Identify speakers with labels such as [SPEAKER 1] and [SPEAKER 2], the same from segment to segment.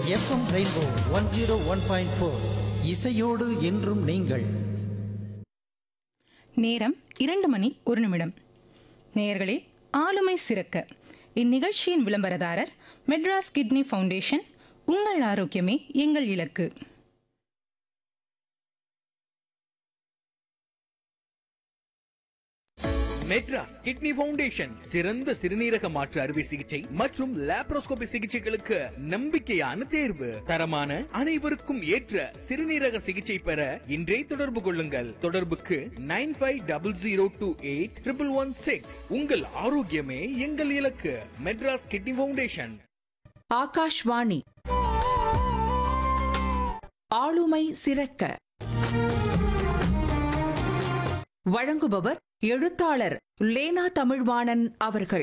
[SPEAKER 1] FM rainbow one zero one point four இசையோடு என்றும் நீங்கள்
[SPEAKER 2] நேரம் இரண்டு மணி ஒரு நிமிடம் நேயர்களே ஆளுமை சிறக்க இந்நிகழ்ச்சியின் விளம்பரதாரர் மெட்ராஸ் கிட்னி ஃபவுண்டேஷன் உங்கள் ஆரோக்கியமே எங்கள் இலக்கு
[SPEAKER 3] மெட்ராஸ் கிட்னி ஃபவுண்டேஷன் சிறந்த சிறுநீரக மாற்று அறுவை சிகிச்சை மற்றும் லாப்ரோஸ்கோபி சிகிச்சைகளுக்கு நம்பிக்கையான தேர்வு தரமான அனைவருக்கும் ஏற்ற சிறுநீரக சிகிச்சை பெற இன்றே தொடர்பு கொள்ளுங்கள் தொடர்புக்கு nine five double zero two eight triple one six உங்கள் ஆரோக்கியமே எங்கள் இலக்கு மெட்ராஸ் கிட்னி ஃபவுண்டேஷன்
[SPEAKER 4] ஆகாஷ்வாணி ஆளுமை சிறக்க வழங்குபவர் எழுத்தாளர் லேனா தமிழ்வாணன் அவர்கள்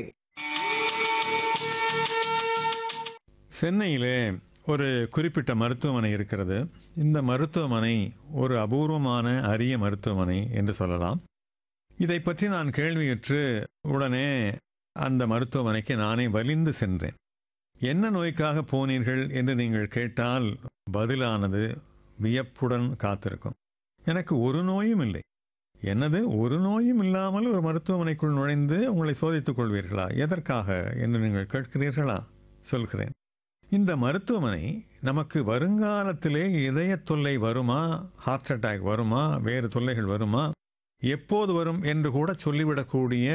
[SPEAKER 5] சென்னையிலே ஒரு குறிப்பிட்ட மருத்துவமனை இருக்கிறது இந்த மருத்துவமனை ஒரு அபூர்வமான அரிய மருத்துவமனை என்று சொல்லலாம் இதை பற்றி நான் கேள்வியுற்று உடனே அந்த மருத்துவமனைக்கு நானே வலிந்து சென்றேன் என்ன நோய்க்காக போனீர்கள் என்று நீங்கள் கேட்டால் பதிலானது வியப்புடன் காத்திருக்கும் எனக்கு ஒரு நோயும் இல்லை என்னது ஒரு நோயும் இல்லாமல் ஒரு மருத்துவமனைக்குள் நுழைந்து உங்களை சோதித்துக் கொள்வீர்களா எதற்காக என்று நீங்கள் கேட்கிறீர்களா சொல்கிறேன் இந்த மருத்துவமனை நமக்கு வருங்காலத்திலே இதய தொல்லை வருமா ஹார்ட் அட்டாக் வருமா வேறு தொல்லைகள் வருமா எப்போது வரும் என்று கூட சொல்லிவிடக்கூடிய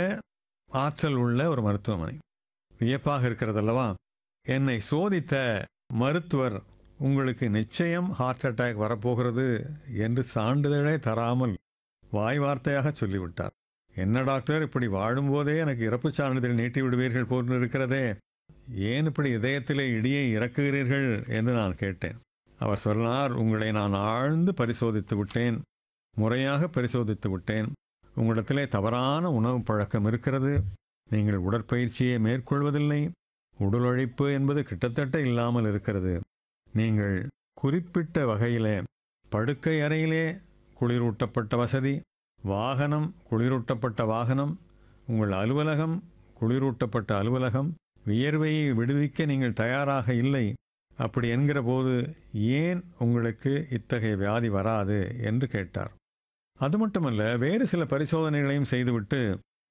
[SPEAKER 5] ஆற்றல் உள்ள ஒரு மருத்துவமனை வியப்பாக இருக்கிறதல்லவா என்னை சோதித்த மருத்துவர் உங்களுக்கு நிச்சயம் ஹார்ட் அட்டாக் வரப்போகிறது என்று சான்றிதழே தராமல் வாய் வார்த்தையாக சொல்லிவிட்டார் என்ன டாக்டர் இப்படி வாழும்போதே எனக்கு இறப்புச் சான்றிதழ் நீட்டி விடுவீர்கள் போன்று இருக்கிறதே ஏன் இப்படி இதயத்திலே இடியை இறக்குகிறீர்கள் என்று நான் கேட்டேன் அவர் சொன்னார் உங்களை நான் ஆழ்ந்து பரிசோதித்து விட்டேன் முறையாக பரிசோதித்து விட்டேன் உங்களிடத்திலே தவறான உணவு பழக்கம் இருக்கிறது நீங்கள் உடற்பயிற்சியை மேற்கொள்வதில்லை உடல் உழைப்பு என்பது கிட்டத்தட்ட இல்லாமல் இருக்கிறது நீங்கள் குறிப்பிட்ட வகையிலே படுக்கை அறையிலே குளிரூட்டப்பட்ட வசதி வாகனம் குளிரூட்டப்பட்ட வாகனம் உங்கள் அலுவலகம் குளிரூட்டப்பட்ட அலுவலகம் வியர்வையை விடுவிக்க நீங்கள் தயாராக இல்லை அப்படி என்கிற போது ஏன் உங்களுக்கு இத்தகைய வியாதி வராது என்று கேட்டார் அது மட்டுமல்ல வேறு சில பரிசோதனைகளையும் செய்துவிட்டு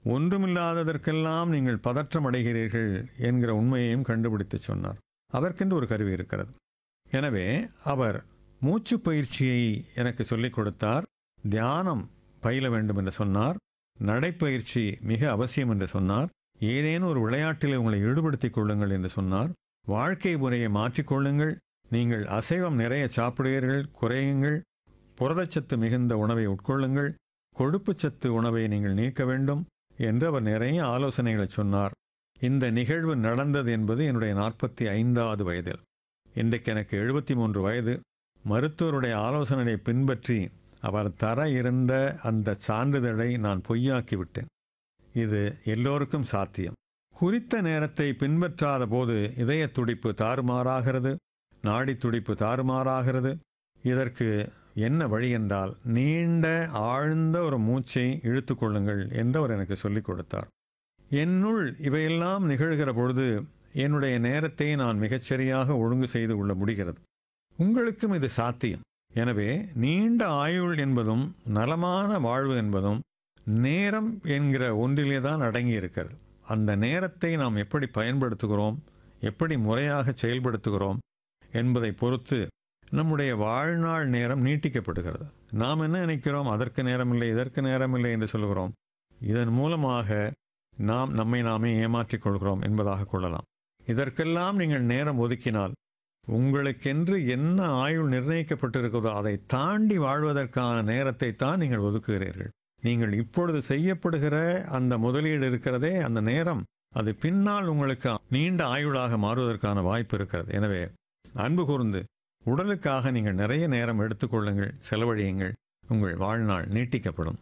[SPEAKER 5] ஒன்றுமில்லாததற்கெல்லாம் நீங்கள் பதற்றம் அடைகிறீர்கள் என்கிற உண்மையையும் கண்டுபிடித்து சொன்னார் அதற்கென்று ஒரு கருவி இருக்கிறது எனவே அவர் மூச்சு பயிற்சியை எனக்கு சொல்லிக் கொடுத்தார் தியானம் பயில வேண்டும் என்று சொன்னார் நடைப்பயிற்சி மிக அவசியம் என்று சொன்னார் ஏதேனும் ஒரு விளையாட்டில் உங்களை ஈடுபடுத்திக் கொள்ளுங்கள் என்று சொன்னார் வாழ்க்கை முறையை மாற்றிக்கொள்ளுங்கள் நீங்கள் அசைவம் நிறைய சாப்பிடுவீர்கள் குறையுங்கள் புரதச்சத்து மிகுந்த உணவை உட்கொள்ளுங்கள் கொழுப்புச்சத்து உணவை நீங்கள் நீக்க வேண்டும் என்று அவர் நிறைய ஆலோசனைகளை சொன்னார் இந்த நிகழ்வு நடந்தது என்பது என்னுடைய நாற்பத்தி ஐந்தாவது வயதில் இன்றைக்கு எனக்கு எழுபத்தி மூன்று வயது மருத்துவருடைய ஆலோசனையை பின்பற்றி அவர் தர இருந்த அந்த சான்றிதழை நான் பொய்யாக்கி விட்டேன் இது எல்லோருக்கும் சாத்தியம் குறித்த நேரத்தை பின்பற்றாத போது இதய துடிப்பு தாறுமாறாகிறது நாடி துடிப்பு தாறுமாறாகிறது இதற்கு என்ன வழி என்றால் நீண்ட ஆழ்ந்த ஒரு மூச்சை இழுத்து கொள்ளுங்கள் என்று அவர் எனக்கு சொல்லிக் கொடுத்தார் என்னுள் இவையெல்லாம் நிகழ்கிற பொழுது என்னுடைய நேரத்தை நான் மிகச்சரியாக ஒழுங்கு செய்து கொள்ள முடிகிறது உங்களுக்கும் இது சாத்தியம் எனவே நீண்ட ஆயுள் என்பதும் நலமான வாழ்வு என்பதும் நேரம் என்கிற ஒன்றிலே தான் அடங்கி இருக்கிறது அந்த நேரத்தை நாம் எப்படி பயன்படுத்துகிறோம் எப்படி முறையாக செயல்படுத்துகிறோம் என்பதை பொறுத்து நம்முடைய வாழ்நாள் நேரம் நீட்டிக்கப்படுகிறது நாம் என்ன நினைக்கிறோம் அதற்கு நேரமில்லை இதற்கு நேரமில்லை என்று சொல்கிறோம் இதன் மூலமாக நாம் நம்மை நாமே ஏமாற்றிக் கொள்கிறோம் என்பதாக கொள்ளலாம் இதற்கெல்லாம் நீங்கள் நேரம் ஒதுக்கினால் உங்களுக்கென்று என்ன ஆயுள் நிர்ணயிக்கப்பட்டிருக்கிறதோ அதை தாண்டி வாழ்வதற்கான நேரத்தை தான் நீங்கள் ஒதுக்குகிறீர்கள் நீங்கள் இப்பொழுது செய்யப்படுகிற அந்த முதலீடு இருக்கிறதே அந்த நேரம் அது பின்னால் உங்களுக்கு நீண்ட ஆயுளாக மாறுவதற்கான வாய்ப்பு இருக்கிறது எனவே அன்பு கூர்ந்து உடலுக்காக நீங்கள் நிறைய நேரம் எடுத்துக்கொள்ளுங்கள் செலவழியுங்கள் உங்கள் வாழ்நாள் நீட்டிக்கப்படும்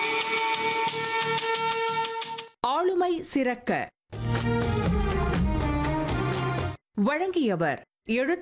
[SPEAKER 4] ஆளுமை சிறக்க வழங்கியவர் எழுத்தாளர்